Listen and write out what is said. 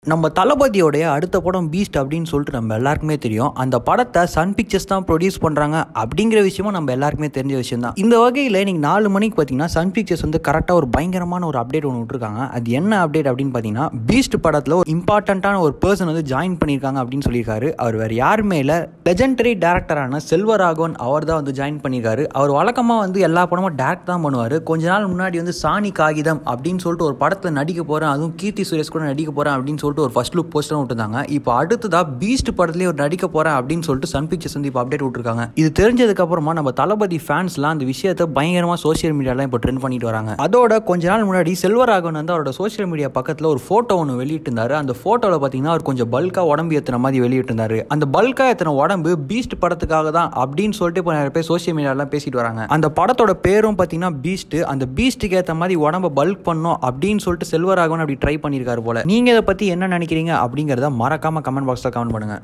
நம்ம தளபதியோடைய அடுத்த படம் பீஸ்ட் அப்படின்னு சொல்லிட்டு நம்ம எல்லாருக்குமே தெரியும் அந்த படத்தை சன் பிக்சர்ஸ் தான் ப்ரொடியூஸ் பண்ணுறாங்க அப்படிங்கிற விஷயமும் நம்ம எல்லாருக்குமே தெரிஞ்ச விஷயம் தான் இந்த வகையில் இன்னைக்கு நாலு மணிக்கு பார்த்தீங்கன்னா சன் பிக்சர்ஸ் வந்து கரெக்டாக ஒரு பயங்கரமான ஒரு அப்டேட் ஒன்று விட்டுருக்காங்க அது என்ன அப்டேட் அப்படின்னு பார்த்தீங்கன்னா பீஸ்ட் படத்தில் ஒரு இம்பார்ட்டண்ட்டான ஒரு பர்சன் வந்து ஜாயின் பண்ணியிருக்காங்க அப்படின்னு சொல்லியிருக்காரு அவர் வேறு யாருமே இல்லை லெஜெண்டரி டேரக்டரான செல்வராகவன் அவர் தான் வந்து ஜாயின் பண்ணியிருக்காரு அவர் வழக்கமாக வந்து எல்லா படமும் டேரக்ட் தான் பண்ணுவார் கொஞ்ச நாள் முன்னாடி வந்து சாணி காகிதம் அப்படின்னு சொல்லிட்டு ஒரு படத்தில் நடிக்க போகிறேன் அதுவும் கீர்த்தி சுரேஷ் கூட நடிக்க போகிறேன் அப்படின்னு சொல்லிட்டு ஒரு ஃபர்ஸ்ட் லுக் போஸ்டரும் விட்டுருந்தாங்க இப்போ அடுத்ததா பீஸ்ட் படத்துலேயே ஒரு நடிக்க போகிறேன் அப்படின்னு சொல்லிட்டு சன் பிக்சர்ஸ் வந்து இப்போ அப்டேட் விட்டுருக்காங்க இது தெரிஞ்சதுக்கு அப்புறமா நம்ம தளபதி ஃபேன்ஸ்லாம் அந்த விஷயத்தை பயங்கரமாக சோஷியல் மீடியாலாம் இப்போ ட்ரெண்ட் பண்ணிட்டு வராங்க அதோட கொஞ்ச நாள் முன்னாடி செல்வராகவன் வந்து அவரோட சோஷியல் மீடியா பக்கத்தில் ஒரு ஃபோட்டோ ஒன்று வெளியிட்டிருந்தாரு அந்த ஃபோட்டோவில் பார்த்தீங்கன்னா அவர் கொஞ்சம் பல்காக உடம்பு ஏற்றுன மாதிரி வெளியிட்டிருந்தாரு அந்த பல்காக ஏற்றின உடம்பு பீஸ்ட் படத்துக்காக தான் அப்படின்னு சொல்லிட்டு இப்போ நிறைய பேர் சோஷியல் மீடியாலாம் பேசிட்டு வராங்க அந்த படத்தோட பேரும் பார்த்தீங்கன்னா பீஸ்ட் அந்த பீஸ்ட்டுக்கு ஏற்ற மாதிரி உடம்ப பல்க் பண்ணும் அப்படின்னு சொல்லிட்டு செல்வராகவன் அப்படி ட்ரை பண்ணியிருக்காரு போல நீங்கள் இதை பற்றி என்ன நினைக்கிறீங்க அப்படிங்கிறத மறக்காம கமெண்ட் பாக்ஸில் கமெண்ட் பண்ணுங்க